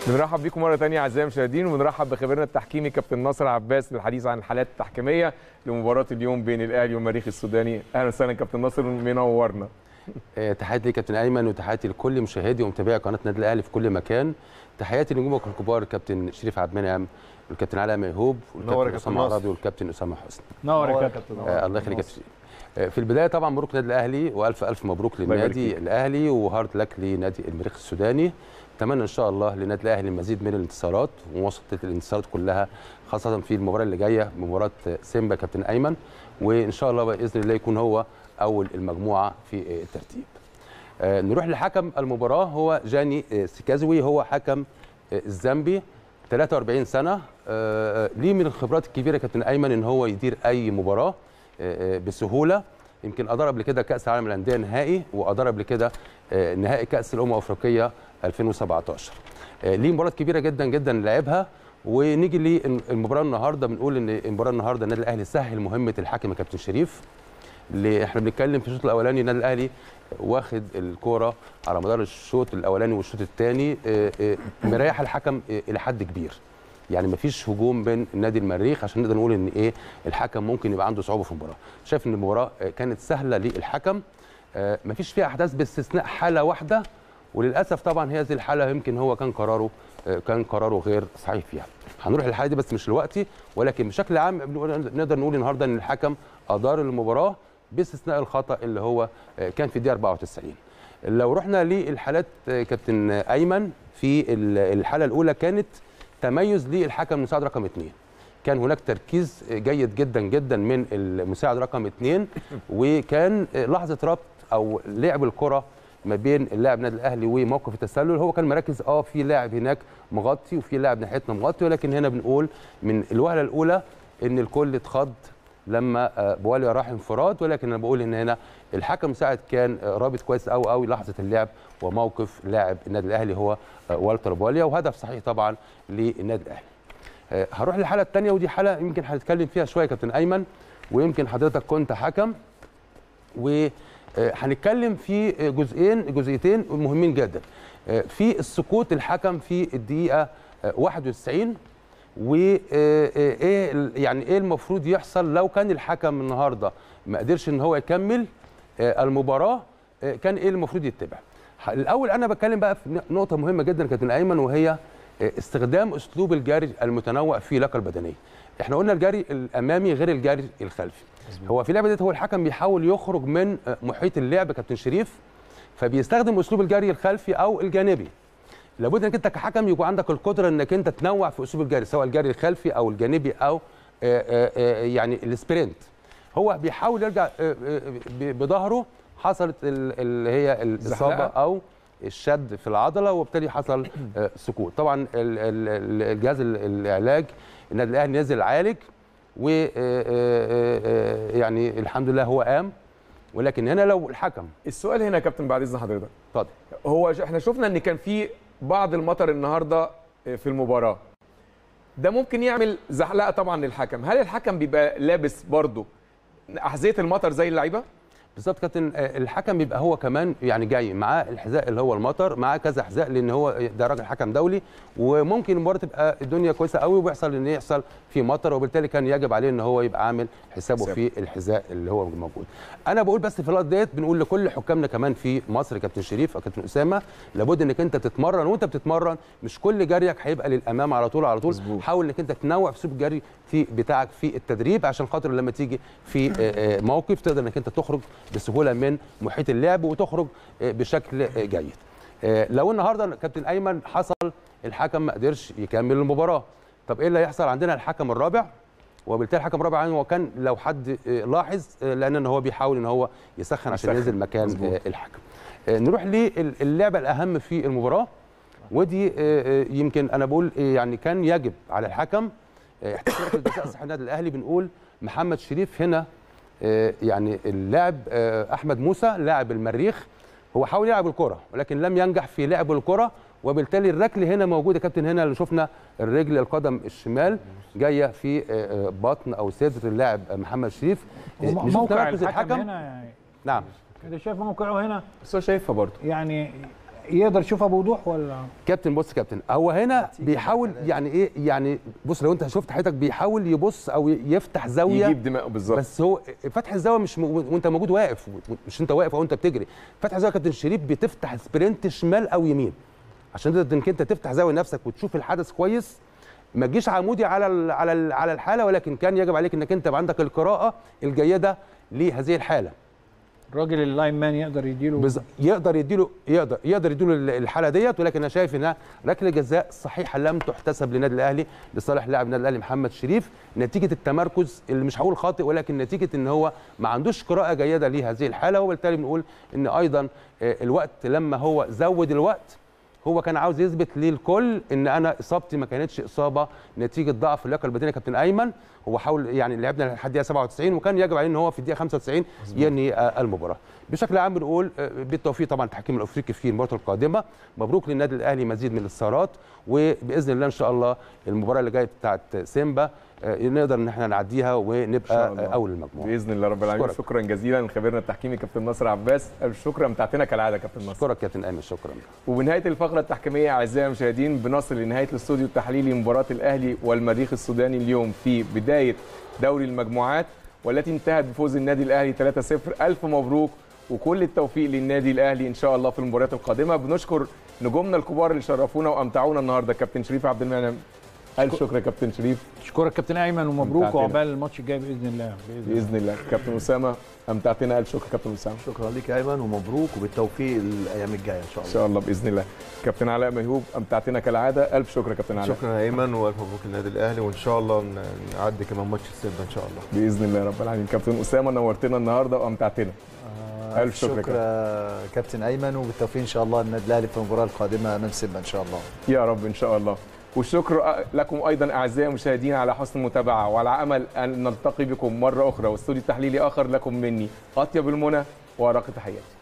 بنرحب بيكم مره ثانيه اعزائي المشاهدين وبنرحب بخبيرنا التحكيمي كابتن ناصر عباس للحديث عن الحالات التحكيميه لمباراه اليوم بين الاهلي والمريخ السوداني اهلا وسهلا كابتن ناصر منورنا آه، تحياتي ليك كابتن ايمن وتحياتي لكل مشاهدي ومتابعي قناه النادي الاهلي في كل مكان تحياتي لنجومك الكبار الكابتن شريف عبد المنعم والكابتن علاء ميهوب نور يا والكابتن كابتن اسامه ناصر. عربي والكابتن اسامه حسني نور نور يا يا كابتن كابتن. آه الله يخليك يا كابتن آه، في البدايه طبعا مبروك للنادي الاهلي والف الف مبروك الله يبارك للنادي فيك. الاهلي وهارد لك لنادي المريخ السوداني اتمنى ان شاء الله للنادي الاهلي المزيد من الانتصارات ومواصله الانتصارات كلها خاصه في المباراه اللي جايه مباراه سيمبا كابتن ايمن وان شاء الله باذن الله يكون هو اول المجموعه في آه، الترتيب آه، نروح لحكم المباراه هو جاني آه، سيكازوي هو حكم آه، الزامبي 43 سنه آه، آه، ليه من الخبرات الكبيره كابتن ايمن ان هو يدير اي مباراه آه، آه، بسهوله يمكن ادار قبل كده كاس العالم للانديه نهائي وادار قبل كده آه، نهائي كاس الامم الافريقيه 2017 آه، ليه مباريات كبيره جدا جدا لعبها ونيجي للمباراه النهارده بنقول ان المباراه النهارده النادي الاهلي سهل مهمه الحكم يا كابتن شريف اللي احنا بنتكلم في الشوط الاولاني النادي الاهلي واخد الكوره على مدار الشوط الاولاني والشوط الثاني مريح الحكم آه، الى حد كبير يعني مفيش هجوم بين النادي المريخ عشان نقدر نقول ان ايه الحكم ممكن يبقى عنده صعوبه في المباراه شايف ان المباراه آه، كانت سهله للحكم آه، مفيش فيها احداث باستثناء حاله واحده وللاسف طبعا هذه الحاله يمكن هو كان قراره آه، كان قراره غير صحيح فيها هنروح للحاله دي بس مش دلوقتي ولكن بشكل عام بنقول- نقدر نقول النهارده ان الحكم ادار المباراه باستثناء الخطا اللي هو آه، كان في الدقيقه 94 لو رحنا للحالات آه، كابتن ايمن في ال- الحاله الاولى كانت تميز للحكم المساعد رقم اثنين كان هناك تركيز جيد جدا جدا من المساعد رقم اثنين وكان لحظه ربط او لعب الكره ما بين اللاعب النادي الاهلي وموقف التسلل هو كان مركز اه في لاعب هناك مغطي وفي لاعب ناحيتنا مغطي ولكن هنا بنقول من الوهله الاولى ان الكل اتخض لما آه، بواليا راح انفراد ولكن انا بقول ان هنا الحكم مساعد كان آه، رابط كويس قوي قوي لحظه اللعب وموقف لاعب النادي الاهلي هو آه، والتر بواليا وهدف صحيح طبعا للنادي الاهلي آه، هروح للحاله الثانيه ودي حاله يمكن هنتكلم فيها شويه يا كابتن ايمن ويمكن حضرتك كنت حكم وهنتكلم في جزئين جزئيتين مهمين جدا آه، في السقوط الحكم في الدقيقه آه، 91 وايه يعني ايه المفروض يحصل لو كان الحكم النهارده ما قدرش ان هو يكمل آه، المباراه آه، كان ايه المفروض يتبع ح- الاول انا بتكلم بقى في ن- نقطه مهمه جدا كابتن ايمن وهي آه، استخدام اسلوب الجري المتنوع في اللياقه البدنيه احنا قلنا الجري الامامي غير الجري الخلفي هو في اللعبه ديت هو الحكم بيحاول يخرج من آه، محيط اللعب كابتن شريف فبيستخدم اسلوب الجري الخلفي او الجانبي لابد انك انت كحكم يكون عندك القدره انك انت تنوع في اسلوب الجري سواء الجري الخلفي او الجانبي او آه، آه، آه، يعني السبرنت هو بيحاول يرجع آه، آه، ب- بظهره حصلت ال- اللي هي الاصابه زحلقة. او الشد في العضله وبالتالي حصل آه، سقوط طبعا ال- ال- ال- الجهاز ال- العلاج النادي الاهلي نزل عالج و آه، آه، آه، يعني الحمد لله هو قام ولكن هنا لو الحكم السؤال هنا يا كابتن بعد اذن حضرتك اتفضل هو ش- احنا شفنا ان كان في بعض المطر النهارده في المباراه ده ممكن يعمل زحلقه طبعا للحكم هل الحكم بيبقى لابس برضه احذيه المطر زي اللعيبه بالظبط كابتن آه، الحكم بيبقى هو كمان يعني جاي معاه الحذاء اللي هو المطر معاه كذا حذاء لان هو ده راجل حكم دولي وممكن المباراه تبقى الدنيا كويسه قوي ويحصل ان يحصل في مطر وبالتالي كان يجب عليه ان هو يبقى عامل حسابه حساب. في الحذاء اللي هو موجود. انا بقول بس في اللقطه ديت بنقول لكل حكامنا كمان في مصر كابتن شريف او كابتن اسامه لابد انك انت تتمرن وانت بتتمرن مش كل جريك هيبقى للامام على طول على طول مظبوط. حاول انك انت تنوع في اسلوب الجري في بتاعك في التدريب عشان خاطر لما تيجي في آه، آه، موقف تقدر انك انت تخرج بسهوله من محيط اللعب وتخرج آه، بشكل آه، جيد. آه، لو النهارده كابتن ايمن حصل الحكم ما قدرش يكمل المباراه طب ايه اللي هيحصل عندنا الحكم الرابع وبالتالي الحكم الرابع يعني هو كان لو حد آه، لاحظ آه، لان إن هو بيحاول ان هو يسخن عشان يسخن. ينزل مكان مظبوط. آه، الحكم آه، نروح للعبه الاهم في المباراه ودي آه، آه، يمكن انا بقول آه، يعني كان يجب على الحكم آه، احتساب ركله جزاء صحيح النادي الاهلي بنقول محمد شريف هنا آه، يعني اللاعب آه، احمد موسى لاعب المريخ هو حاول يلعب الكره ولكن لم ينجح في لعب الكره وبالتالي الركله هنا موجوده يا كابتن هنا اللي شفنا الرجل القدم الشمال جايه في آه، آه، بطن او صدر اللاعب محمد شريف آه، وم- نشوف موقع تمركز الحكم هنا يعني نعم كده شايف موقعه هنا بس هو شايفها برضه يعني يقدر يشوفها بوضوح ولا كابتن بص كابتن هو هنا بيحاول يعني ايه يعني بص لو انت شفت حضرتك بيحاول يبص او يفتح زاويه يجيب دماغه بالظبط بس هو فتح الزاويه مش م... وانت موجود واقف مش انت واقف او انت بتجري فتح الزاويه يا كابتن شريف بتفتح سبرنت شمال او يمين عشان تقدر انك انت تفتح زاويه نفسك وتشوف الحدث كويس ما تجيش عمودي على ال على ال على الحاله ولكن كان يجب عليك انك انت يبقى عندك القراءه الجيده لهذه الحاله الراجل اللاين مان يقدر يديله بز... يقدر يديله يقدر يقدر يديله ال- الحاله ديت ولكن انا شايف انها ركله جزاء صحيحه لم تحتسب للنادي الاهلي لصالح لاعب النادي الاهلي محمد شريف نتيجه التمركز اللي مش هقول خاطئ ولكن نتيجه ان هو ما عندوش قراءه جيده لهذه الحاله وبالتالي بنقول ان ايضا آه، الوقت لما هو زود الوقت هو كان عاوز يثبت للكل ان انا اصابتي ما كانتش اصابه نتيجه ضعف اللياقه البدنيه يا كابتن ايمن هو حاول يعني لعبنا لحد الدقيقه 97 وكان يجب عليه ان هو في الدقيقه 95 ينهي آه، المباراه بشكل عام بنقول آه، بالتوفيق طبعا التحكيم الافريقي في المباراه القادمه مبروك للنادي الاهلي مزيد من الانتصارات وباذن الله ان شاء الله المباراه اللي جايه بتاعت سيمبا آه، نقدر ان احنا نعديها شاء ونبقى الله. آه، اول المجموعه باذن الله رب العالمين أشكرك. شكرا جزيلا لخبيرنا التحكيمي كابتن ناصر عباس الف شكر امتعتنا كالعاده كابتن ناصر اشكرك كابتن ايمن شكرا وبنهايه الفقره التحكيميه اعزائي المشاهدين بنصل لنهايه الاستوديو التحليلي لمباراه الاهلي والمريخ السوداني اليوم في بدايه دوري المجموعات والتي انتهت بفوز النادي الاهلي 3-0 الف مبروك وكل التوفيق للنادي الاهلي ان شاء الله في المباريات القادمه بنشكر نجومنا الكبار اللي شرفونا وامتعونا النهارده كابتن شريف عبد المنعم الف شكر يا كابتن شريف اشكرك كابتن ايمن ومبروك امتعتنا. وعقبال الماتش الجاي باذن الله باذن الله باذن الله كابتن اسامه امتعتنا الف شكر كابتن اسامه شكرا لك يا ايمن ومبروك وبالتوفيق الايام الجايه ان شاء ان الله شاء الله باذن الله كابتن علاء ميهوب امتعتنا كالعاده الف شكر يا كابتن علاء شكرا يا ايمن والف مبروك للنادي الاهلي وان شاء الله ن- نعدي كمان ماتش السيمبا ان شاء الله باذن الله رب العالمين كابتن اسامه نورتنا النهارده وامتعتنا الف شكر يا شكرا كابتن. كابتن ايمن وبالتوفيق ان شاء الله النادي الاهلي في المباراه القادمه امام سيمبا ان شاء الله يا رب ان شاء الله والشكر لكم ايضا اعزائي المشاهدين على حسن المتابعه وعلى امل ان نلتقي بكم مره اخرى واستوديو تحليلي اخر لكم مني اطيب المنى وارق تحياتي